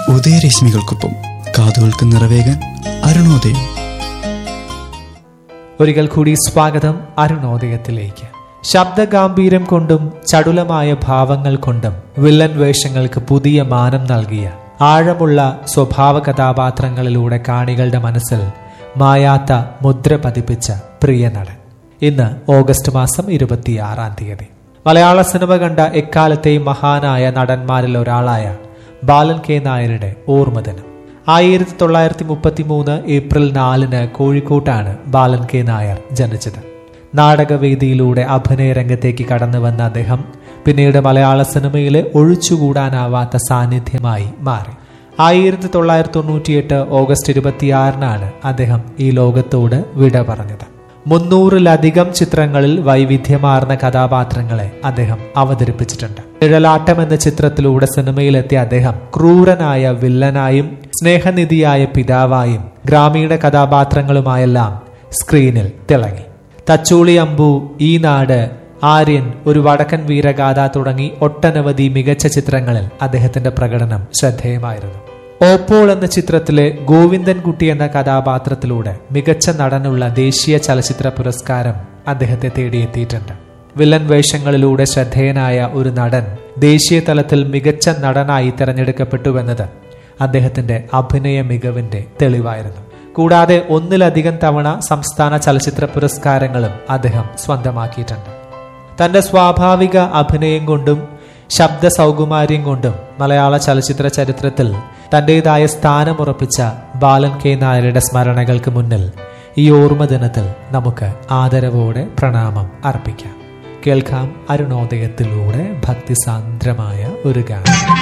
ഉദയരശ്മികൾക്കൊപ്പം കാതുകൾക്ക് നിറവേകാൻ അരുണോദയം ഒരിക്കൽ കൂടി സ്വാഗതം അരുണോദയത്തിലേക്ക് ശബ്ദഗാംഭീര്യം കൊണ്ടും ചടുലമായ ഭാവങ്ങൾ കൊണ്ടും വില്ലൻ വേഷങ്ങൾക്ക് പുതിയ മാനം നൽകിയ ആഴമുള്ള സ്വഭാവ കഥാപാത്രങ്ങളിലൂടെ കാണികളുടെ മനസ്സിൽ മായാത്ത മുദ്ര പതിപ്പിച്ച പ്രിയ നടൻ ഇന്ന് ഓഗസ്റ്റ് മാസം ഇരുപത്തിയാറാം തീയതി മലയാള സിനിമ കണ്ട എക്കാലത്തെയും മഹാനായ നടന്മാരിൽ ഒരാളായ ബാലൻ കെ നായരുടെ ഓർമ്മദിനം ആയിരത്തി തൊള്ളായിരത്തി മുപ്പത്തി മൂന്ന് ഏപ്രിൽ നാലിന് കോഴിക്കോട്ടാണ് ബാലൻ കെ നായർ ജനിച്ചത് നാടകവേദിയിലൂടെ അഭിനയ രംഗത്തേക്ക് കടന്നു വന്ന അദ്ദേഹം പിന്നീട് മലയാള സിനിമയിലെ ഒഴിച്ചുകൂടാനാവാത്ത സാന്നിധ്യമായി മാറി ആയിരത്തി തൊള്ളായിരത്തി തൊണ്ണൂറ്റിയെട്ട് ഓഗസ്റ്റ് ഇരുപത്തിയാറിനാണ് അദ്ദേഹം ഈ ലോകത്തോട് വിട പറഞ്ഞത് മുന്നൂറിലധികം ചിത്രങ്ങളിൽ വൈവിധ്യമാർന്ന കഥാപാത്രങ്ങളെ അദ്ദേഹം അവതരിപ്പിച്ചിട്ടുണ്ട് നിഴലാട്ടം എന്ന ചിത്രത്തിലൂടെ സിനിമയിലെത്തിയ അദ്ദേഹം ക്രൂരനായ വില്ലനായും സ്നേഹനിധിയായ പിതാവായും ഗ്രാമീണ കഥാപാത്രങ്ങളുമായെല്ലാം സ്ക്രീനിൽ തിളങ്ങി തച്ചൂളി അമ്പു ഈ നാട് ആര്യൻ ഒരു വടക്കൻ വീരഗാഥ തുടങ്ങി ഒട്ടനവധി മികച്ച ചിത്രങ്ങളിൽ അദ്ദേഹത്തിന്റെ പ്രകടനം ശ്രദ്ധേയമായിരുന്നു ഓപ്പോൾ എന്ന ചിത്രത്തിലെ ഗോവിന്ദൻകുട്ടി എന്ന കഥാപാത്രത്തിലൂടെ മികച്ച നടനുള്ള ദേശീയ ചലച്ചിത്ര പുരസ്കാരം അദ്ദേഹത്തെ തേടിയെത്തിയിട്ടുണ്ട് വില്ലൻ വേഷങ്ങളിലൂടെ ശ്രദ്ധേയനായ ഒരു നടൻ ദേശീയ തലത്തിൽ മികച്ച നടനായി തിരഞ്ഞെടുക്കപ്പെട്ടുവെന്നത് അദ്ദേഹത്തിന്റെ അഭിനയ മികവിന്റെ തെളിവായിരുന്നു കൂടാതെ ഒന്നിലധികം തവണ സംസ്ഥാന ചലച്ചിത്ര പുരസ്കാരങ്ങളും അദ്ദേഹം സ്വന്തമാക്കിയിട്ടുണ്ട് തന്റെ സ്വാഭാവിക അഭിനയം കൊണ്ടും ശബ്ദ സൗകുമാര്യം കൊണ്ടും മലയാള ചലച്ചിത്ര ചരിത്രത്തിൽ തന്റേതായ സ്ഥാനമുറപ്പിച്ച ബാലൻ കെ നായരുടെ സ്മരണകൾക്ക് മുന്നിൽ ഈ ഓർമ്മ ദിനത്തിൽ നമുക്ക് ആദരവോടെ പ്രണാമം അർപ്പിക്കാം കേൾക്കാം അരുണോദയത്തിലൂടെ ഭക്തിസാന്ദ്രമായ ഒരു ഗാനം